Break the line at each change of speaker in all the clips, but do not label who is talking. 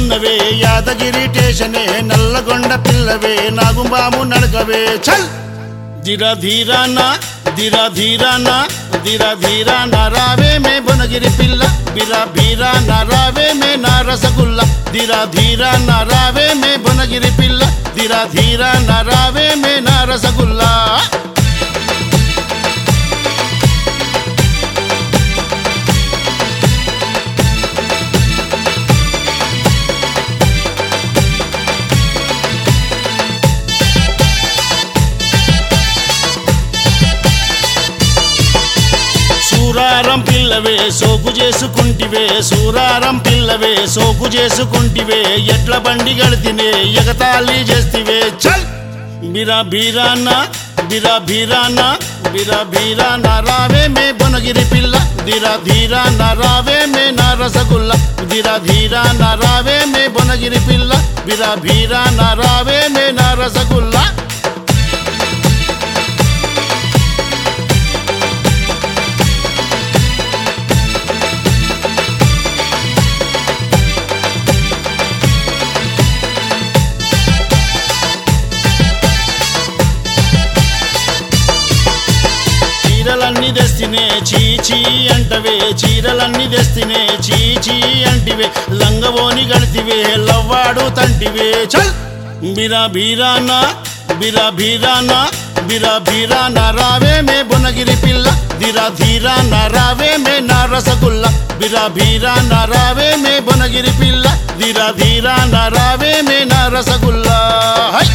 ఉన్నవే యాదగిరి టేషనే నల్లగొండ పిల్లవే నాగుంబాము నడకవే చల్ ధిరా ధీరాన ధిరా ధీరాన ధిరా ధీరాన రావే మే బునగిరి పిల్ల బిరా బీరా రావే మే నా రసగుల్ల ధిరా ధీరాన రావే మే బునగిరి పిల్ల ధిరా ధీరాన రావే మే నా రసగుల్లా సూరారం పిల్లవే సోకు చేసుకుంటివే సూరారం పిల్లవే సోకు చేసుకుంటివే ఎట్ల బండి గడితినే ఎగతాళి చేస్తివే చల్ బిరా బీరాన్న బిరా బీరాన్న బిరా బీరాన్న రావే మే బొనగిరి పిల్ల దిరా ధీరా రావే మే నా రసగుల్ల దిరా ధీరా రావే మే బొనగిరి పిల్ల బిరా బీరా రావే మే నా రసగుల్లా చీరలన్నీ తెస్తినే చీచీ అంటవే చీరలన్నీ తెస్తినే చీచీ అంటివే లంగవోని గడితివే లవ్వాడు తంటివే చల్ బిరా బీరానా బిరా బీరానా బిరా బీరానా రావే మే బునగిరి పిల్ల దిరా ధీరా రావే మే నా రసగుల్ల బిరా బీరానా రావే మే బునగిరి పిల్ల దిరా ధీరా రావే మే నా రసగుల్లా హై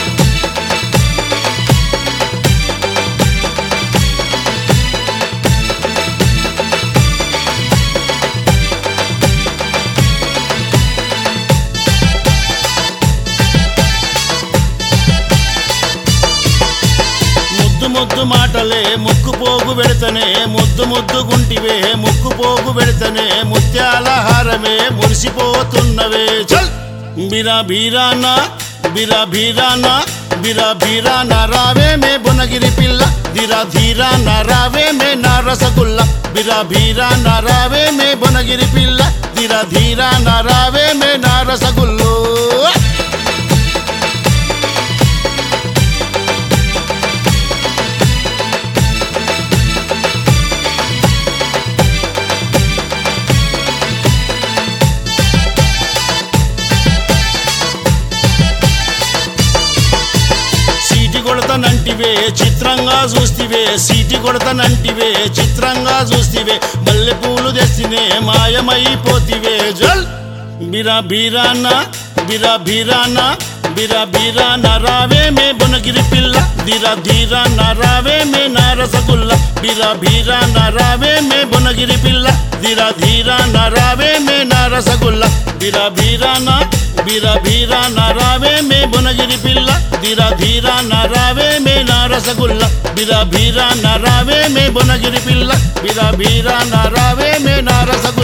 ముద్దు ముద్దు మాటలే ముక్కు పోగు పెడతనే ముద్దు ముద్దు గుంటివే ముక్కు పోగు పెడతనే ముత్యాల హారమే మురిసిపోతున్నవే చల్ బిరా బీరానా బిరా బీరానా బిరా బీరానా రావే మే బునగిరి పిల్ల దిరా ధీరా రావే మే నా రసగుల్ల బిరా బీరానా రావే మే బునగిరి పిల్ల దిరా ధీరా రావే మే నా రసగుల్లో సీటి కొడతనంటివే చిత్రంగా చూస్తివే సీటి కొడతనంటివే చిత్రంగా చూస్తివే మల్లె పూలు తెస్తినే మాయమైపోతివే జల్ బిరా బీరానా బిరా బీరానా బిరా బీరానా రావే మే బునగిరి పిల్ల దిరా ధీరా రావే మే నా రసగుల్ల బిరా బీరానా రావే మే బునగిరి పిల్ల దిరా ధీరా రావే మే నా రసగుల్ల బిరా బీరానా బిరా బీరానా రావే మే బునగిరి పిల్ల దిరా ధీరా రావే మే నా రసగుల్ల బిరా బీరా రావే మే బునగిరి పిల్ల బిరా బీరా రావే మే నా రసగుల్ల